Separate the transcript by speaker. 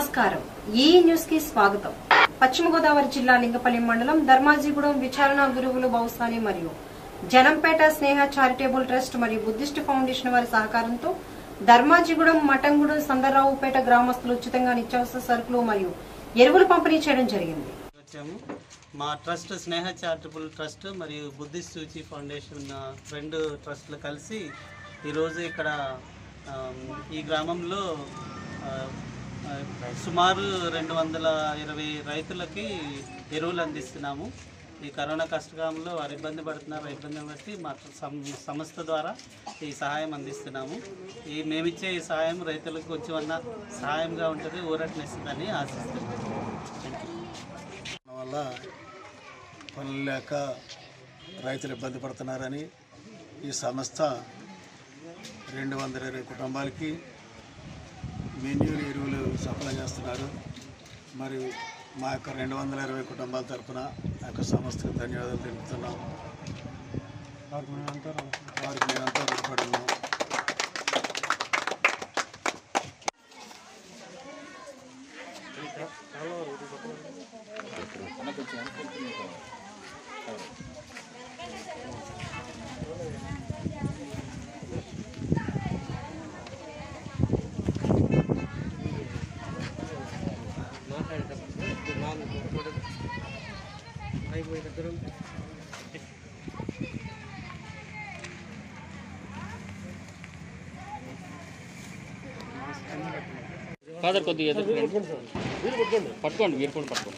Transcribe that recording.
Speaker 1: నమస్కారం ఈ న్యూస్ కి స్వాగతం పశ్చిమ గోదావరి జిల్లా లింగపల్లి మండలం ధర్మాజిగూడెం విచారణ గురువులు బౌసాని మరియు జనంపేట స్నేహ చారిటబుల్ ట్రస్ట్ మరియు బుద్ధిస్ట్ ఫౌండేషన్ వారి సహకారంతో ధర్మాజిగూడెం మఠంగూడెం సందర్రావుపేట గ్రామస్తులు ఉచితంగా నిత్యావసర సరుకులు మరియు ఎరువులు పంపిణీ చేయడం జరిగింది
Speaker 2: వచ్చాము మా ట్రస్ట్ స్నేహ చారిటబుల్ ట్రస్ట్ మరియు బుద్ధిస్ట్ సూచి ఫౌండేషన్ ఆ, రెండు ట్రస్టులు కలిసి ఈరోజు ఇక్కడ ఆ, ఈ గ్రామంలో ఆ, ఆ, సుమారు రెండు వందల ఇరవై రైతులకి ఎరువులు అందిస్తున్నాము ఈ కరోనా కష్టకాలంలో వారు ఇబ్బంది పడుతున్నారు ఆ ఇబ్బందిని బట్టి మా సం- సంస్థ ద్వారా ఈ సహాయం అందిస్తున్నాము ఈ మేమిచ్చే ఈ సహాయం రైతులకు కొంచెం అన్న సహాయంగా ఉంటుంది ఊరటనిస్తుందని ఆశిస్తున్నాము థ్యాంక్ యూ
Speaker 3: ఉండడం వల్ల పనులు లేక రైతులు ఇబ్బంది పడుతున్నారని ఈ సంస్థ రెండు వందల ఇరవై కుటుంబాలకి మెన్యూలు ఎరువులు సప్లై చేస్తున్నారు మరి మా యొక్క రెండు వందల ఇరవై కుటుంబాల తరఫున ఆ యొక్క సంస్థకు ధన్యవాదాలు తెలుపుతున్నాం వారికి మేమంతా రుణపడి ఉన్నాం
Speaker 4: ఫాదర్ కొద్దిగా ఎదురు పట్టుకోండి మీరు కూడా పట్టుకోండి